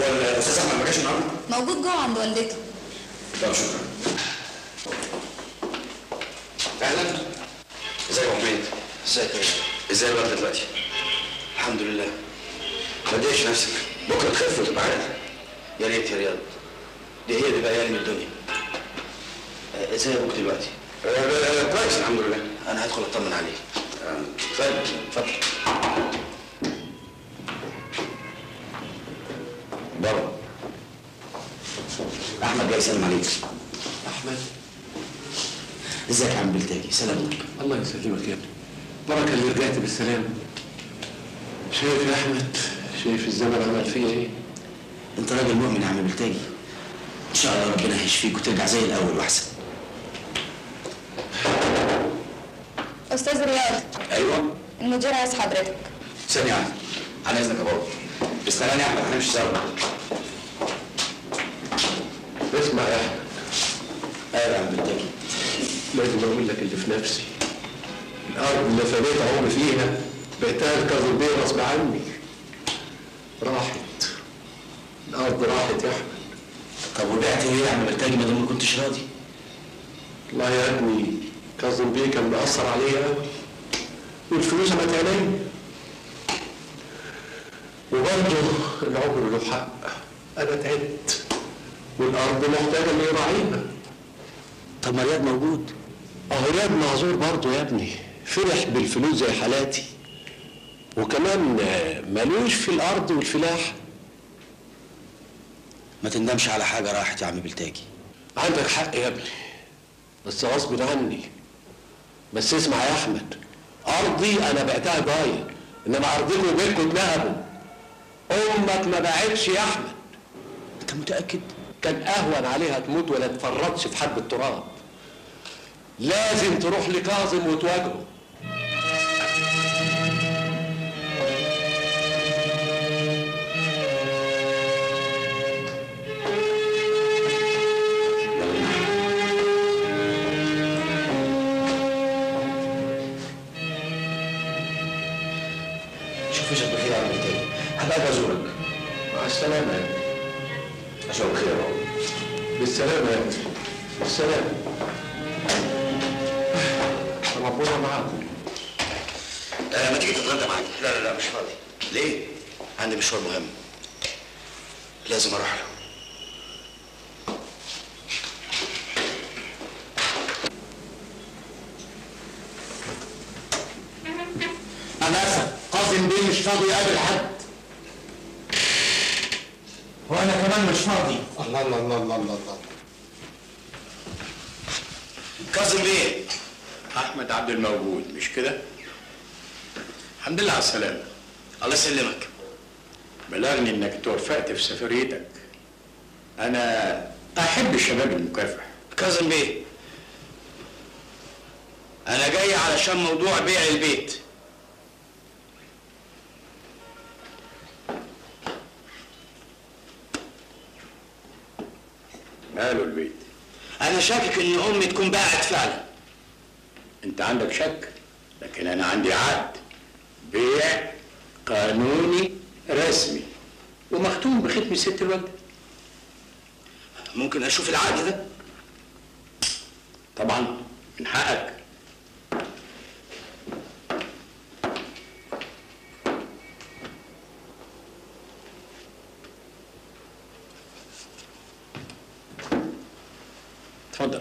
الاستاذ احمد ما جاش النهارده؟ موجود جوه عند والدته طب شكرا اهلا ازيك يا عمرين ازيك يا ازاي الوالده دلوقتي؟ الحمد لله ما تضايقش نفسك بكره تخف وتبقى عارف يا ريت يا رياض دي هي اللي بقى من الدنيا آه، ازاي ابوك دلوقتي آه، آه، كويس الحمد لله انا هدخل اطمن عليه آه، اتفضل اتفضل بابا احمد جاي يسلم عليك احمد ازيك يا عم بلتاجي سلامتك الله يسلمك يا ابني بركه اللي رجعت بالسلام شايف يا احمد شايف الزمن عمل فيا ايه انت راجل مؤمن يا عم بلتاجي ان شاء الله ربنا هيشفيك وترجع زي الاول واحسن استاذ رياض ايوه المدير عايز حضرتك ثانيه واحده على اذنك يا بابا استناني يا احمد هنمشي سوا اسمع يا احمد ايوه يا عم بلتاجي لازم اقول لك اللي في نفسي الارض اللي فنيت عمري فيها بعتها لكاظم بيه غصب عني راحت الارض راحت يا احمد طب وبعت ليه يا عم بلتاجي ما دام ما كنتش راضي والله يا ابني كاظم بيه كان مأثر عليا قوي والفلوس ما عيني وبرضه العمر له حق انا تعبت والارض محتاجه اللي يراعيها طب ما رياض موجود اهو رياض معذور برضه يا ابني فرح بالفلوس زي حالاتي وكمان آه، ملوش في الارض والفلاح ما تندمش على حاجه راحت يا عم بلتاجي عندك حق يا ابني بس غصب عني بس اسمع يا احمد ارضي انا بعتها ضايع انما ارضكم وبيتكم اتنهبوا امك ما باعتش يا احمد انت متاكد كان اهون عليها تموت ولا تفرطش في حب التراب لازم تروح لكاظم وتواجهه شوف وشك بخير يا عم بلتاجي هبقى أجي ازورك مع السلامه يا ابني اشوفك بخير يا بابا بالسلامه يا ابني بالسلامه ربنا معاكم آه ما تيجي تتغدى معايا لا لا لا مش فاضي ليه؟ عندي مشوار مهم لازم اروح له انا اسف قاسم بيه مش فاضي يقابل حد وانا كمان مش فاضي الله الله الله الله الله, الله. كاظم بيه احمد عبد الموجود مش كده الحمد لله على السلامه الله يسلمك بلغني انك توفقت في سفريتك انا احب الشباب المكافح كاظم بيه انا جاي علشان موضوع بيع البيت ماله البيت انا شاكك ان امي تكون باعت فعلا انت عندك شك لكن انا عندي عقد بيع قانوني رسمي ومختوم بختم ست الوالده ممكن اشوف العقد ده طبعا من حقك اتفضل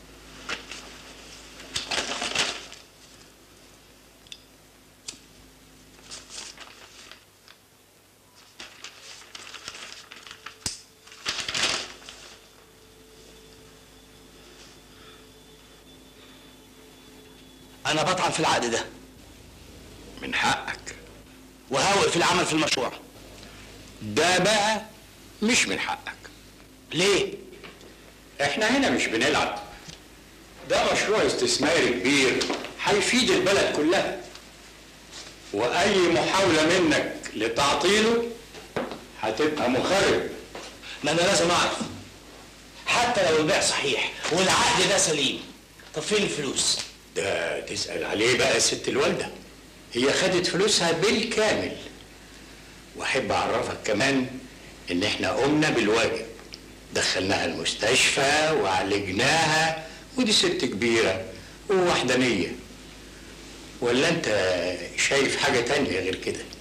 انا بطعن في العقد ده من حقك وهوقف العمل في المشروع ده بقى مش من حقك ليه احنا هنا مش بنلعب ده مشروع استثماري كبير هيفيد البلد كلها واي محاولة منك لتعطيله هتبقى مخرب ما انا لازم اعرف حتى لو البيع صحيح والعقد ده سليم طب فين الفلوس ده تسأل عليه بقى ست الوالدة هي خدت فلوسها بالكامل واحب اعرفك كمان ان احنا قمنا بالواجب دخلناها المستشفى وعالجناها ودي ست كبيرة ووحدانية ولا انت شايف حاجة تانية غير كده